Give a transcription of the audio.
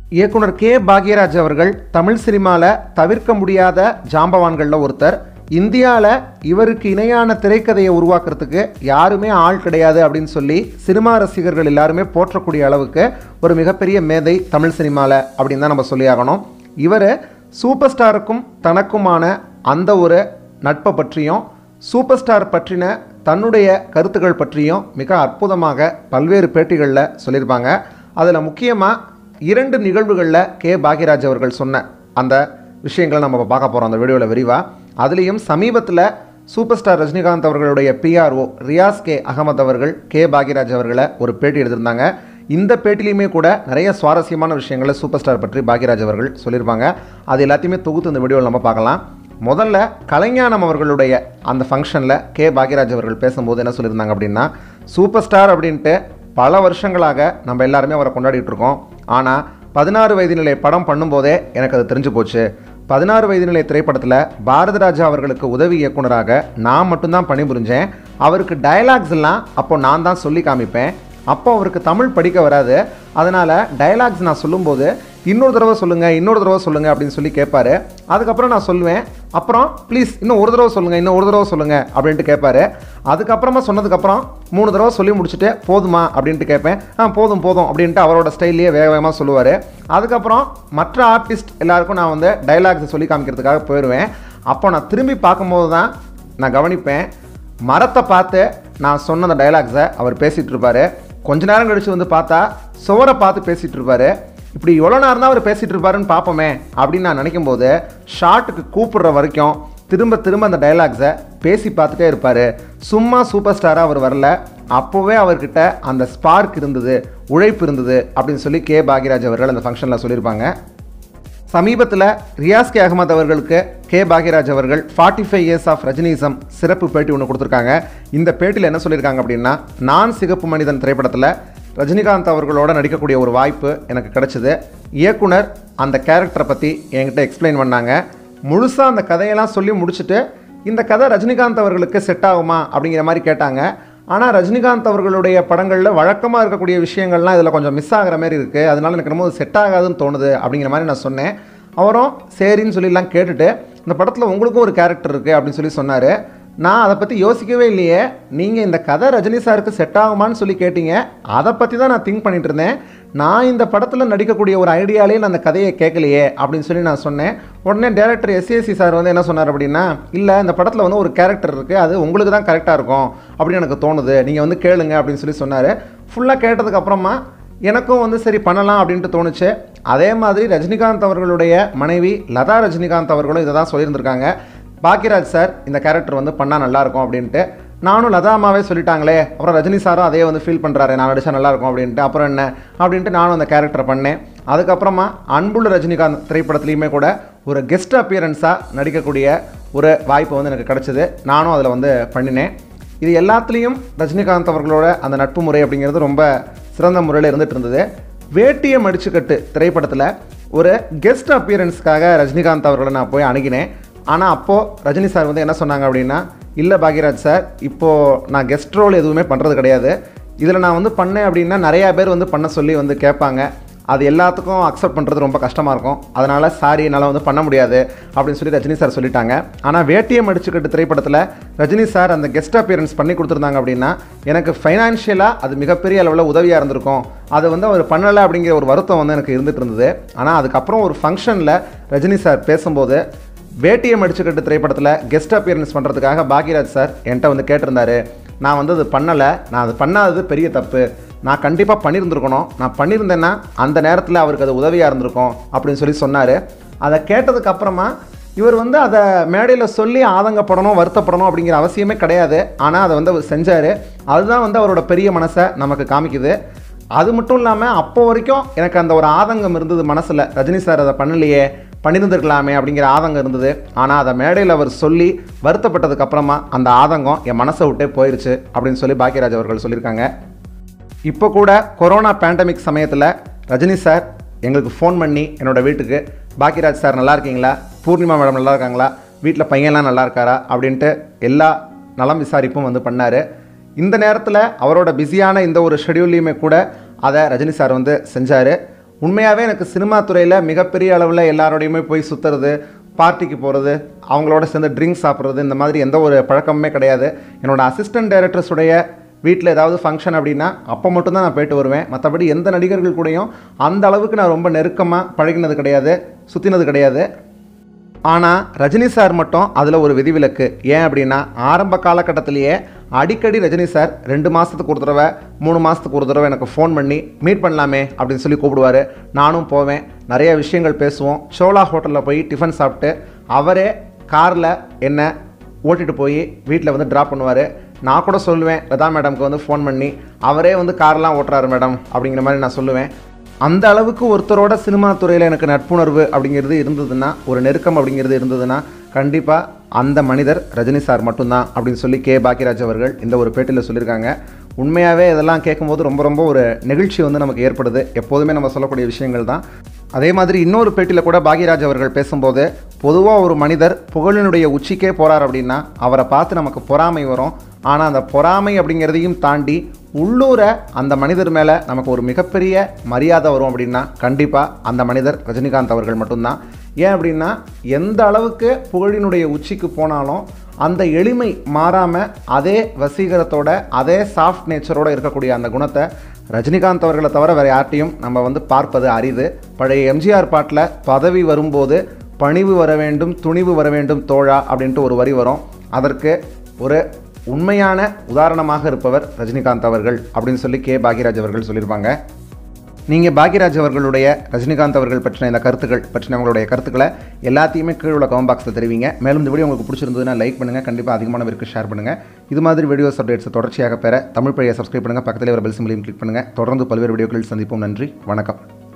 இயக்குனர் கே பாக்யராஜ் அவர்கள் தமிழ் சினிமாவில் தவிர்க்க முடியாத ஜாம்பவான்களில் ஒருத்தர் இந்தியாவில் இவருக்கு இணையான திரைக்கதையை உருவாக்குறதுக்கு யாருமே ஆள் கிடையாது அப்படின்னு சொல்லி சினிமா ரசிகர்கள் எல்லாருமே போற்றக்கூடிய அளவுக்கு ஒரு மிகப்பெரிய மேதை தமிழ் சினிமாவில் அப்படின்னு தான் நம்ம சொல்லியாகணும் இவர் சூப்பர் ஸ்டாருக்கும் தனக்குமான அந்த ஒரு நட்பை பற்றியும் சூப்பர் ஸ்டார் பற்றின தன்னுடைய கருத்துக்கள் பற்றியும் மிக அற்புதமாக பல்வேறு பேட்டிகளில் சொல்லியிருப்பாங்க அதில் முக்கியமாக இரண்டு நிகழ்வுகளில் கே பாக்யராஜ் அவர்கள் சொன்ன அந்த விஷயங்களை நம்ம பார்க்க போகிறோம் அந்த வீடியோவில் விரிவாக அதுலேயும் சமீபத்தில் சூப்பர் ஸ்டார் ரஜினிகாந்த் அவர்களுடைய பிஆர்ஓ ரியாஸ் கே அகமது அவர்கள் கே பாக்யராஜ் அவர்களை ஒரு பேட்டி எடுத்திருந்தாங்க இந்த பேட்டிலையுமே கூட நிறைய சுவாரஸ்யமான விஷயங்களை சூப்பர் ஸ்டார் பற்றி பாக்யராஜ் அவர்கள் சொல்லியிருப்பாங்க அது எல்லாத்தையுமே தொகுத்து இந்த வீடியோவில் நம்ம பார்க்கலாம் முதல்ல கலைஞானம் அவர்களுடைய அந்த ஃபங்க்ஷனில் கே பாக்யராஜ் அவர்கள் பேசும்போது என்ன சொல்லியிருந்தாங்க அப்படின்னா சூப்பர் ஸ்டார் அப்படின்ட்டு பல வருஷங்களாக நம்ம எல்லாருமே அவரை கொண்டாடிட்டு இருக்கோம் ஆனால் பதினாறு வயது நிலை படம் பண்ணும்போதே எனக்கு அது தெரிஞ்சு போச்சு பதினாறு வயது நிலை திரைப்படத்தில் பாரதி ராஜா அவர்களுக்கு உதவி இயக்குனராக நான் மட்டும்தான் பணிபுரிஞ்சேன் அவருக்கு டயலாக்ஸ் எல்லாம் அப்போ நான் தான் சொல்லி காமிப்பேன் அப்போ அவருக்கு தமிழ் படிக்க வராது அதனால் டயலாக்ஸ் நான் சொல்லும்போது இன்னொரு தடவை சொல்லுங்கள் இன்னொரு தடவை சொல்லுங்கள் அப்படின்னு சொல்லி கேட்பாரு அதுக்கப்புறம் நான் சொல்லுவேன் அப்புறம் ப்ளீஸ் இன்னும் ஒரு தடவை சொல்லுங்கள் இன்னும் ஒரு தடவை சொல்லுங்கள் அப்படின்ட்டு கேட்பாரு அதுக்கப்புறமா சொன்னதுக்கப்புறம் மூணு தடவை சொல்லி முடிச்சுட்டு போதுமா அப்படின்ட்டு கேட்பேன் ஆ போதும் போதும் அப்படின்ட்டு அவரோட ஸ்டைல்லையே வேக வேகமாக சொல்லுவார் அதுக்கப்புறம் மற்ற ஆர்டிஸ்ட் எல்லாருக்கும் நான் வந்து டைலாக்ஸ் சொல்லி காமிக்கிறதுக்காக போயிடுவேன் அப்போ நான் திரும்பி பார்க்கும்போது தான் நான் கவனிப்பேன் மரத்தை பார்த்து நான் சொன்ன அந்த டைலாக்ஸை அவர் பேசிகிட்டு இருப்பாரு கொஞ்ச நேரம் கழித்து வந்து பார்த்தா சுவரை பார்த்து பேசிகிட்டு இருப்பாரு இப்படி எவ்வளோ நேரம் தான் அவர் பேசிகிட்டு இருப்பாருன்னு பார்ப்போமே அப்படின்னு நான் நினைக்கும் போது ஷார்ட்டுக்கு கூப்பிடுற வரைக்கும் திரும்ப திரும்ப அந்த டைலாக்ஸை பேசி பார்த்துட்டே இருப்பார் சும்மா சூப்பர் ஸ்டாராக அவர் வரல அப்போவே அவர்கிட்ட அந்த ஸ்பார்க் இருந்தது உழைப்பு இருந்தது அப்படின்னு சொல்லி கே பாக்யராஜ் அவர்கள் அந்த ஃபங்க்ஷனில் சொல்லியிருப்பாங்க சமீபத்தில் ரியாஸ் கே அகமது அவர்களுக்கு கே பாக்யராஜ் அவர்கள் forty five years of Rajinism சிறப்பு பேட்டி ஒன்று கொடுத்துருக்காங்க இந்த பேட்டியில் என்ன சொல்லியிருக்காங்க அப்படின்னா நான் சிகப்பு மனிதன் திரைப்படத்தில் ரஜினிகாந்த் அவர்களோட நடிக்கக்கூடிய ஒரு வாய்ப்பு எனக்கு கிடைச்சிது இயக்குனர் அந்த கேரக்டரை பற்றி என்கிட்ட எக்ஸ்பிளைன் பண்ணாங்க முழுசாக அந்த கதையெல்லாம் சொல்லி முடிச்சுட்டு இந்த கதை ரஜினிகாந்த் அவர்களுக்கு செட் ஆகுமா அப்படிங்கிற மாதிரி கேட்டாங்க ஆனால் ரஜினிகாந்த் அவர்களுடைய படங்களில் வழக்கமாக இருக்கக்கூடிய விஷயங்கள்லாம் இதில் கொஞ்சம் மிஸ் ஆகிற மாதிரி இருக்குது அதனால எனக்கு ரொம்ப செட் ஆகாதுன்னு தோணுது அப்படிங்கிற மாதிரி நான் சொன்னேன் அவரும் சரின்னு சொல்லிலாம் கேட்டுட்டு இந்த படத்தில் உங்களுக்கும் ஒரு கேரக்டர் இருக்குது அப்படின்னு சொல்லி சொன்னார் நான் அதை பற்றி யோசிக்கவே இல்லையே நீங்கள் இந்த கதை ரஜினி சாருக்கு செட் ஆகுமான்னு சொல்லி கேட்டீங்க அதை பற்றி தான் நான் திங்க் பண்ணிட்டு இருந்தேன் நான் இந்த படத்தில் நடிக்கக்கூடிய ஒரு ஐடியாலே நான் அந்த கதையை கேட்கலையே அப்படின்னு சொல்லி நான் சொன்னேன் உடனே டேரக்டர் எஸ்ஏசி சார் வந்து என்ன சொன்னார் அப்படின்னா இல்லை இந்த படத்தில் வந்து ஒரு கேரக்டர் இருக்குது அது உங்களுக்கு தான் கரெக்டாக இருக்கும் அப்படின்னு எனக்கு தோணுது நீங்கள் வந்து கேளுங்க அப்படின்னு சொல்லி சொன்னார் ஃபுல்லாக கேட்டதுக்கு அப்புறமா எனக்கும் வந்து சரி பண்ணலாம் அப்படின்ட்டு தோணுச்சு அதே மாதிரி ரஜினிகாந்த் அவர்களுடைய மனைவி லதா ரஜினிகாந்த் அவர்களும் இதை தான் சொல்லியிருந்திருக்காங்க பாக்யராஜ் சார் இந்த கேரக்டர் வந்து பண்ணால் நல்லாயிருக்கும் அப்படின்ட்டு நானும் லதா அம்மாவே சொல்லிட்டாங்களே அப்புறம் ரஜினி சாரும் அதே வந்து ஃபீல் பண்ணுறாரு நான் நடிச்சா நல்லாயிருக்கும் அப்படின்ட்டு அப்புறம் என்ன அப்படின்ட்டு நானும் அந்த கேரக்டர் பண்ணேன் அதுக்கப்புறமா அன்புள்ள ரஜினிகாந்த் திரைப்படத்துலையுமே கூட ஒரு கெஸ்ட் அப்பியரன்ஸாக நடிக்கக்கூடிய ஒரு வாய்ப்பு வந்து எனக்கு கிடச்சிது நானும் அதில் வந்து பண்ணினேன் இது எல்லாத்துலேயும் ரஜினிகாந்த் அவர்களோட அந்த நட்பு முறை அப்படிங்கிறது ரொம்ப சிறந்த முறையில் இருந்துகிட்டு இருந்தது வேட்டியை மடிச்சுக்கட்டு திரைப்படத்தில் ஒரு கெஸ்ட் அப்பியரன்ஸ்க்காக ரஜினிகாந்த் அவர்களை நான் போய் அணுகினேன் ஆனால் அப்போது ரஜினி சார் வந்து என்ன சொன்னாங்க அப்படின்னா இல்லை பாக்யராஜ் சார் இப்போது நான் கெஸ்ட் ரோல் எதுவுமே பண்ணுறது கிடையாது இதில் நான் வந்து பண்ணேன் அப்படின்னா நிறையா பேர் வந்து பண்ண சொல்லி வந்து கேட்பாங்க அது எல்லாத்துக்கும் அக்செப்ட் பண்ணுறது ரொம்ப கஷ்டமாக இருக்கும் அதனால் சாரி என்னால் வந்து பண்ண முடியாது அப்படின்னு சொல்லி ரஜினி சார் சொல்லிட்டாங்க ஆனால் வேட்டியம் அடிச்சுக்கட்டு திரைப்படத்தில் ரஜினி சார் அந்த கெஸ்ட் அப்பியரன்ஸ் பண்ணி கொடுத்துருந்தாங்க அப்படின்னா எனக்கு ஃபைனான்ஷியலாக அது மிகப்பெரிய அளவில் உதவியாக இருந்திருக்கும் அது வந்து அவர் பண்ணலை அப்படிங்கிற ஒரு வருத்தம் வந்து எனக்கு இருந்துகிட்டு இருந்தது ஆனால் அதுக்கப்புறம் ஒரு ஃபங்க்ஷனில் ரஜினி சார் பேசும்போது வேட்டியம் அடிச்சுக்கட்டு திரைப்படத்தில் கெஸ்ட் அப்பியரன்ஸ் பண்ணுறதுக்காக பாக்யராஜ் சார் என்கிட்ட வந்து கேட்டிருந்தாரு நான் வந்து அது பண்ணலை நான் அது பண்ணாதது பெரிய தப்பு நான் கண்டிப்பாக பண்ணியிருந்திருக்கணும் நான் பண்ணியிருந்தேன்னா அந்த நேரத்தில் அவருக்கு அது உதவியாக இருந்திருக்கும் அப்படின்னு சொல்லி சொன்னார் அதை கேட்டதுக்கு அப்புறமா இவர் வந்து அதை மேடையில் சொல்லி ஆதங்கப்படணும் வருத்தப்படணும் அப்படிங்கிற அவசியமே கிடையாது ஆனால் அதை வந்து அவர் செஞ்சார் அதுதான் வந்து அவரோட பெரிய மனசை நமக்கு காமிக்குது அது மட்டும் இல்லாமல் அப்போ வரைக்கும் எனக்கு அந்த ஒரு ஆதங்கம் இருந்தது மனசில் ரஜினி சார் அதை பண்ணலையே பண்ணியிருந்திருக்கலாமே அப்படிங்கிற ஆதங்கம் இருந்தது ஆனால் அதை மேடையில் அவர் சொல்லி வருத்தப்பட்டதுக்கு அப்புறமா அந்த ஆதங்கம் என் மனசை விட்டே போயிருச்சு அப்படின்னு சொல்லி பாக்யராஜ் அவர்கள் சொல்லியிருக்காங்க இப்போ கூட கொரோனா பேண்டமிக் சமயத்தில் ரஜினி சார் எங்களுக்கு ஃபோன் பண்ணி என்னோடய வீட்டுக்கு பாக்யராஜ் சார் நல்லா இருக்கீங்களா பூர்ணிமா மேடம் நல்லா இருக்காங்களா வீட்டில் பையன்லாம் நல்லா இருக்காரா அப்படின்ட்டு எல்லா நலம் விசாரிப்பும் வந்து பண்ணார் இந்த நேரத்தில் அவரோட பிஸியான இந்த ஒரு ஷெடியூல்லையுமே கூட அதை ரஜினி சார் வந்து செஞ்சார் உண்மையாகவே எனக்கு சினிமா துறையில் மிகப்பெரிய அளவில் எல்லாரோடையுமே போய் சுற்றுறது பார்ட்டிக்கு போகிறது அவங்களோட சேர்ந்து ட்ரிங்க்ஸ் சாப்பிட்றது இந்த மாதிரி எந்த ஒரு பழக்கமுமே கிடையாது என்னோட அசிஸ்டன்ட் டைரக்டர்ஸுடைய வீட்டில் ஏதாவது ஃபங்க்ஷன் அப்படின்னா அப்போ மட்டும்தான் நான் போயிட்டு வருவேன் மற்றபடி எந்த நடிகர்கள் கூடயும் அந்த அளவுக்கு நான் ரொம்ப நெருக்கமாக பழகினது கிடையாது சுற்றினது கிடையாது ஆனால் ரஜினி சார் மட்டும் அதில் ஒரு விதிவிலக்கு ஏன் அப்படின்னா ஆரம்ப காலகட்டத்திலேயே அடிக்கடி ரஜினி சார் ரெண்டு மாதத்துக்கு ஒரு தடவை மூணு மாதத்துக்கு ஒரு தடவை எனக்கு ஃபோன் பண்ணி மீட் பண்ணலாமே அப்படின்னு சொல்லி கூப்பிடுவார் நானும் போவேன் நிறைய விஷயங்கள் பேசுவோம் சோலா ஹோட்டலில் போய் டிஃபன் சாப்பிட்டு அவரே காரில் என்ன ஓட்டிட்டு போய் வீட்டில் வந்து ட்ராப் பண்ணுவார் நான் கூட சொல்லுவேன் லதா மேடம்க்கு வந்து ஃபோன் பண்ணி அவரே வந்து கார்லாம் ஓட்டுறாரு மேடம் அப்படிங்கிற மாதிரி நான் சொல்லுவேன் அந்த அளவுக்கு ஒருத்தரோட சினிமா துறையில் எனக்கு நட்புணர்வு அப்படிங்கிறது இருந்ததுன்னா ஒரு நெருக்கம் அப்படிங்கிறது இருந்ததுன்னா கண்டிப்பாக அந்த மனிதர் ரஜினி சார் மட்டும்தான் அப்படின்னு சொல்லி கே பாக்கியராஜ் அவர்கள் இந்த ஒரு பேட்டியில் சொல்லியிருக்காங்க உண்மையாகவே இதெல்லாம் கேட்கும்போது ரொம்ப ரொம்ப ஒரு நெகிழ்ச்சி வந்து நமக்கு ஏற்படுது எப்போதுமே நம்ம சொல்லக்கூடிய விஷயங்கள் தான் அதே மாதிரி இன்னொரு பேட்டியில் கூட பாக்யராஜ் அவர்கள் பேசும்போது பொதுவாக ஒரு மனிதர் புகழினுடைய உச்சிக்கே போகிறார் அப்படின்னா அவரை பார்த்து நமக்கு பொறாமை வரும் ஆனால் அந்த பொறாமை அப்படிங்கிறதையும் தாண்டி உள்ளூர அந்த மனிதர் மேலே நமக்கு ஒரு மிகப்பெரிய மரியாதை வரும் அப்படின்னா கண்டிப்பாக அந்த மனிதர் ரஜினிகாந்த் அவர்கள் மட்டும்தான் ஏன் அப்படின்னா எந்த அளவுக்கு புகழினுடைய உச்சிக்கு போனாலும் அந்த எளிமை மாறாமல் அதே வசீகரத்தோட அதே சாஃப்ட் நேச்சரோட இருக்கக்கூடிய அந்த குணத்தை ரஜினிகாந்த் அவர்களை தவிர வேறு யார்ட்டையும் நம்ம வந்து பார்ப்பது அரிது பழைய எம்ஜிஆர் பாட்டில் பதவி வரும்போது பணிவு வர வேண்டும் துணிவு வர வேண்டும் தோழா அப்படின்ட்டு ஒரு வரி வரும் அதற்கு ஒரு உண்மையான உதாரணமாக இருப்பவர் ரஜினிகாந்த் அவர்கள் அப்படின்னு சொல்லி கே பாக்யராஜ் அவர்கள் சொல்லியிருப்பாங்க நீங்கள் பாக்யராஜ் அவர்களுடைய ரஜினிகாந்த் அவர்கள் பற்றின இந்த கருத்துக்கள் பற்றின உங்களுடைய கருத்துக்களை எல்லாத்தையுமே கீழே உள்ள கமெண்ட் பாக்ஸில் தெரிவிங்க மேலும் இந்த வீடியோ உங்களுக்கு பிடிச்சிருந்ததுன்னா லைக் பண்ணுங்கள் கண்டிப்பாக அதிகமான பேருக்கு ஷேர் பண்ணுங்கள் இது மாதிரி வீடியோஸ் அப்டேட்ஸ் தொடர்ச்சியாக பெற தமிழ் பழைய சப்ஸ்கிரைப் பண்ணுங்கள் பக்கத்தில் ஒரு பெல் சிம்பிளையும் கிளிக் பண்ணுங்கள் தொடர்ந்து பல்வேறு வீடியோக்களில் சந்திப்போம் நன்றி வணக்கம்